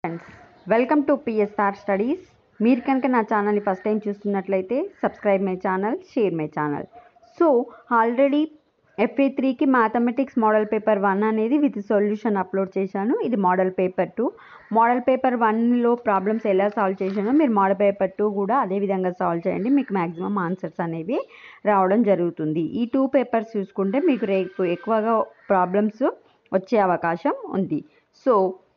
friends welcome to PSR studies మీరు కనుక నా ఛానల్ని ఫస్ట్ టైం చూస్తున్నట్లయితే subscribe my channel share my channel so already FA త్రీకి మ్యాథమెటిక్స్ మోడల్ పేపర్ వన్ అనేది విత్ సొల్యూషన్ అప్లోడ్ చేశాను ఇది model paper two model paper వన్లో ప్రాబ్లమ్స్ ఎలా సాల్వ్ చేశానో మీరు మోడల్ పేపర్ టూ కూడా అదే విధంగా సాల్వ్ చేయండి మీకు మ్యాక్సిమం ఆన్సర్స్ అనేవి రావడం జరుగుతుంది ఈ టూ పేపర్స్ చూసుకుంటే మీకు రేపు ఎక్కువగా ప్రాబ్లమ్స్ వచ్చే అవకాశం ఉంది so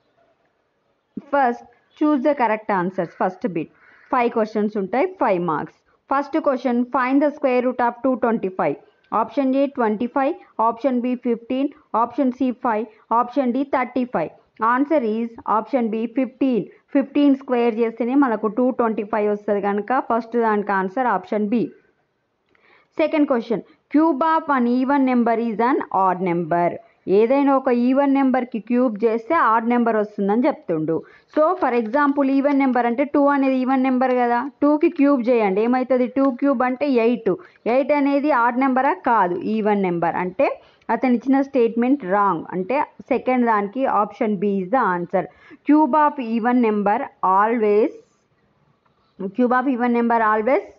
first choose the correct answers first bit five questions ఉంటాయి five marks first question find the square root of two twenty five option A twenty five option B fifteen option C five option D thirty five answer is option B fifteen fifteen square చేస్తేనే మనకు two twenty five వస్తుంది కనుక first దానికి answer option B second question cube of an even number is an odd number ఏదైనా ఒక even నెంబర్కి cube చేస్తే add number వస్తుందని చెప్తుండు so for example even number అంటే టూ అనేది ఈవెన్ నెంబర్ కదా టూకి క్యూబ్ చేయండి ఏమవుతుంది టూ క్యూబ్ అంటే ఎయిట్ ఎయిట్ అనేది ఆడ్ నెంబరా కాదు ఈవెన్ నెంబర్ అంటే అతను ఇచ్చిన స్టేట్మెంట్ రాంగ్ అంటే సెకండ్ దానికి option B is the answer cube of even number always cube of even number always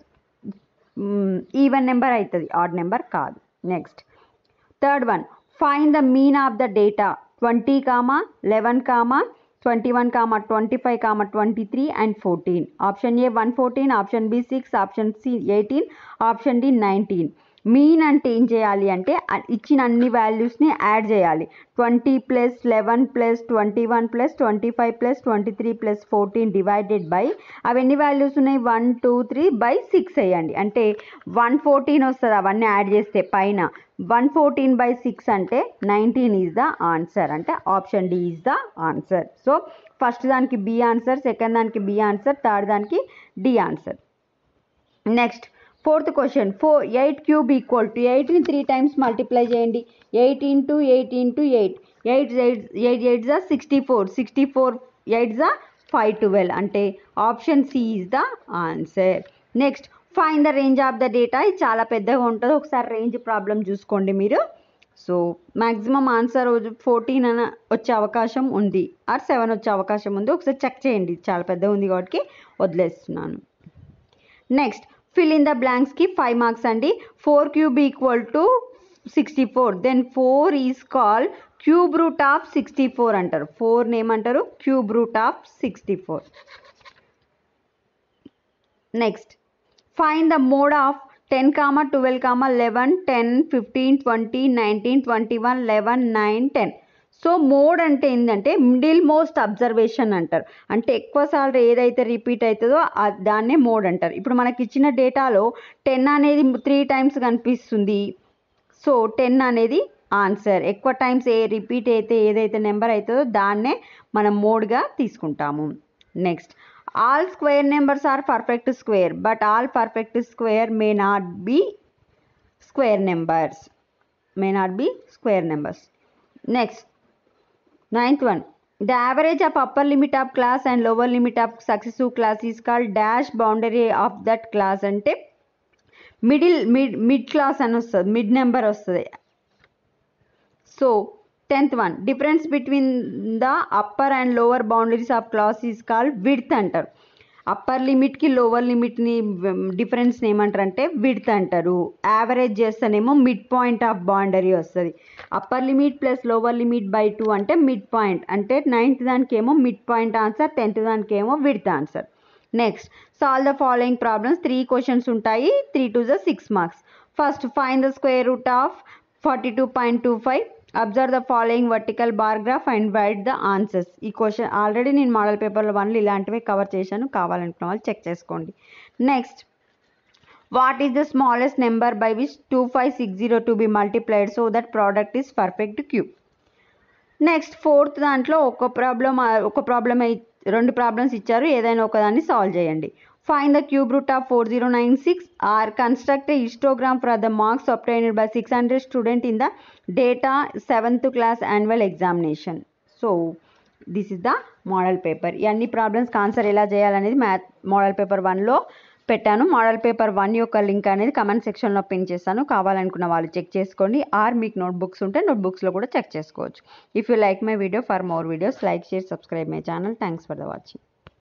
even number అవుతుంది ఆడ్ నెంబర్ కాదు next third one find the mean of the data twenty comma eleven comma twenty one comma twenty five comma twenty three and fourteen option A one fourteen option B six option C eighteen option D nineteen mean అంటే ఏం చేయాలి అంటే ఇచ్చిన అన్ని వాల్యూస్ని add చేయాలి twenty plus eleven plus twenty one plus twenty five plus twenty three plus fourteen divided by అవి ఎన్ని వాల్యూస్ ఉన్నాయి one two three by six వేయండి అంటే వన్ ఫోర్టీన్ వస్తుంది అవన్నీ యాడ్ చేస్తే పైన వన్ ఫోర్టీన్ బై సిక్స్ అంటే నైన్టీన్ ఈజ్ ద ఆన్సర్ అంటే option D is the answer so first దానికి బి ఆన్సర్ సెకండ్ దానికి బి ఆన్సర్ థర్డ్ దానికి D answer next fourth question four eight cube equal to ఎయిట్ని three times multiply చేయండి eight into eight into eight eight eight eight eight జా sixty four sixty four eight జా five twelve అంటే option C is the answer next find the range of the data ఇది చాలా పెద్దగా ఉంటుంది ఒకసారి range problem చూసుకోండి మీరు సో మ్యాక్సిమం ఆన్సర్ ఫోర్టీన్ అని వచ్చే అవకాశం ఉంది ఆర్ సెవెన్ వచ్చే అవకాశం ఉంది ఒకసారి చెక్ చేయండి చాలా పెద్దగా ఉంది కాబట్టి వదిలేస్తున్నాను నెక్స్ట్ ఫిల్ ఇన్ ద బ్లాంక్స్కి ఫైవ్ మార్క్స్ అండి four cube equal to sixty four then four is call cube root of sixty four అంటారు ఫోర్ని ఏమంటారు cube root of sixty four next find the mode of ten comma twelve comma eleven ten fifteen twenty nineteen twenty one eleven nine ten so mode అంటే ఏంటంటే middle most observation అంటారు అంటే ఎక్కువ సార్లు ఏదైతే రిపీట్ అవుతుందో దాన్నే మోడ్ అంటారు ఇప్పుడు మనకి ఇచ్చిన డేటాలో టెన్ అనేది త్రీ టైమ్స్ కనిపిస్తుంది సో టెన్ అనేది ఆన్సర్ ఎక్కువ టైమ్స్ ఏ రిపీట్ అయితే ఏదైతే నెంబర్ అవుతుందో దాన్నే మనం మోడ్గా తీసుకుంటాము next all square numbers are perfect square but all perfect square may not be square numbers may not be square numbers next ninth one the average of upper limit of class and lower limit of successive class is called dash boundary of that class అంటే middle mid mid class అని వస్తుంది mid number వస్తుంది so tenth one difference between the upper and lower boundaries of class is called width అంటారు upper లిమిట్కి lower లిమిట్ని డిఫరెన్స్ని ఏమంటారు అంటే విడ్త్ అంటారు యావరేజ్ చేస్తేనేమో మిడ్ పాయింట్ ఆఫ్ బౌండరీ వస్తుంది upper limit plus lower limit by two అంటే మిడ్ పాయింట్ అంటే నైన్త్ దానికి ఏమో మిడ్ పాయింట్ ఆన్సర్ టెన్త్ దానికి ఏమో width answer next solve the following problems three questions ఉంటాయి three to the six marks first find the square root of forty two point two five observe the following vertical bar graph and write the answers ఈ question already నేను model పేపర్లో వన్లు ఇలాంటివి cover చేశాను కావాలనుకున్న వాళ్ళు check చేసుకోండి next what is the smallest number by which two five six zero to be multiplied so that product is perfect cube next fourth దాంట్లో ఒక ప్రాబ్లం ఒక ప్రాబ్లం రెండు ప్రాబ్లమ్స్ ఇచ్చారు ఏదైనా ఒకదాన్ని సాల్వ్ చేయండి find the cube root of four zero nine six or construct histogram for the marks obtained by six hundred student in the data seventh class annual examination so this is the model paper ఈ అన్ని ప్రాబ్లమ్స్కి answer ఎలా చేయాలనేది math model paper వన్లో పెట్టాను model paper one యొక్క link అనేది comment సెక్షన్లో pin చేస్తాను కావాలనుకున్న వాళ్ళు చెక్ చేసుకోండి ఆర్ మీకు నోట్బుక్స్ ఉంటే నోట్బుక్స్లో కూడా చెక్ చేసుకోవచ్చు if you like my video for more videos like share subscribe my channel thanks for the watching